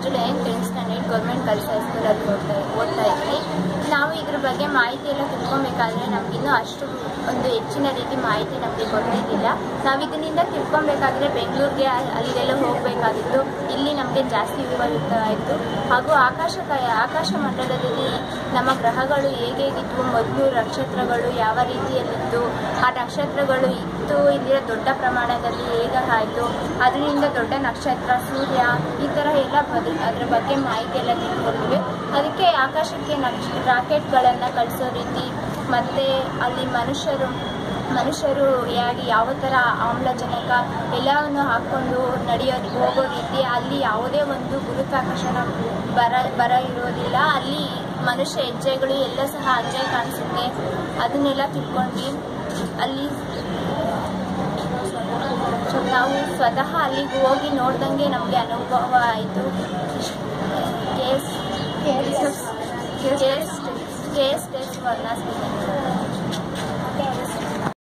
first nine tenth standard government girls ಹೈಸ್ಕೂಲಲ್ಲಿ ಓದ್ತಾ ಓದ್ತಾ ಇದ್ವಿ ನಾವು ಇದ್ರ ಬಗ್ಗೆ ಮಾಹಿತಿ ಎಲ್ಲ ತಿಳ್ಕೊಬೇಕಾದ್ರೆ ನಮಗಿನ್ನೂ ಅಷ್ಟು ಒಂದು ಹೆಚ್ಚಿನ ರೀತಿ ಮಾಹಿತಿ ನಮಗೆ ಗೊತ್ತಿದ್ದಿಲ್ಲ ನಾವು ಇದರಿಂದ ತಿಳ್ಕೊಬೇಕಾದ್ರೆ ಬೆಂಗಳೂರಿಗೆ ಅಲ್ಲೆಲ್ಲ ಹೋಗಬೇಕಾಗಿತ್ತು ಇಲ್ಲಿ ನಮಗೆ ಜಾಸ್ತಿ ವಿವರಿತ ಆಯಿತು ಹಾಗೂ ಆಕಾಶ ಕ- ಆಕಾಶ ಮಂಡಲದಲ್ಲಿ ನಮ್ಮ ಗ್ರಹಗಳು ಹೇಗೇಗಿದ್ವು ಮೊದಲು ನಕ್ಷತ್ರಗಳು ಯಾವ ರೀತಿಯಲ್ಲಿತ್ತು ಆ ನಕ್ಷತ್ರಗಳು ಇತ್ತು ಇಲ್ಲಿಯ ದೊಡ್ಡ ಪ್ರಮಾಣದಲ್ಲಿ ಹೇಗಾಯಿತು ಅದರಿಂದ ದೊಡ್ಡ ನಕ್ಷತ್ರ ಸೂರ್ಯ ಈ ಥರ ಎಲ್ಲ ಬದ್ ಅದ್ರ ಬಗ್ಗೆ ಮಾಹಿತಿ ಎಲ್ಲ ತಿಳ್ಕೊಂಡಿವಿ ಅದಕ್ಕೆ ಆಕಾಶಕ್ಕೆ ನಕ್ಷ ರಾಕೆಟ್ಗಳನ್ನು ಕಳಿಸೋ ರೀತಿ ಮತ್ತು ಅಲ್ಲಿ ಮನುಷ್ಯರು ಮನುಷ್ಯರು ಹೇಗೆ ಯಾವ ಥರ ಆಮ್ಲಜನಕ ಎಲ್ಲವನ್ನು ಹಾಕ್ಕೊಂಡು ನಡೆಯೋ ಹೋಗೋ ರೀತಿ ಅಲ್ಲಿ ಯಾವುದೇ ಒಂದು ಗುರುತ್ವಾಕರ್ಷಣ ಬರ ಬರ ಇರೋದಿಲ್ಲ ಅಲ್ಲಿ ಮನುಷ್ಯ ಹೆಜ್ಜೆಗಳು ಎಲ್ಲ ಸಹ ಅಜ್ಜೆ ಕಾಣಿಸುತ್ತೆ ಅದನ್ನೆಲ್ಲ ತಿಳ್ಕೊಂಡ್ವಿ ಅಲ್ಲಿ ಸೊ ನಾವು ಸ್ವತಃ ಅಲ್ಲಿಗೆ ಹೋಗಿ ನೋಡ್ದಂಗೆ ನಮಗೆ ಅನುಭವ ಆಯಿತು ಕೇಸ್ ಕೇಸ್ ಕೇಸ್ ಟೆಸ್ಟ್ ವರ್ಣ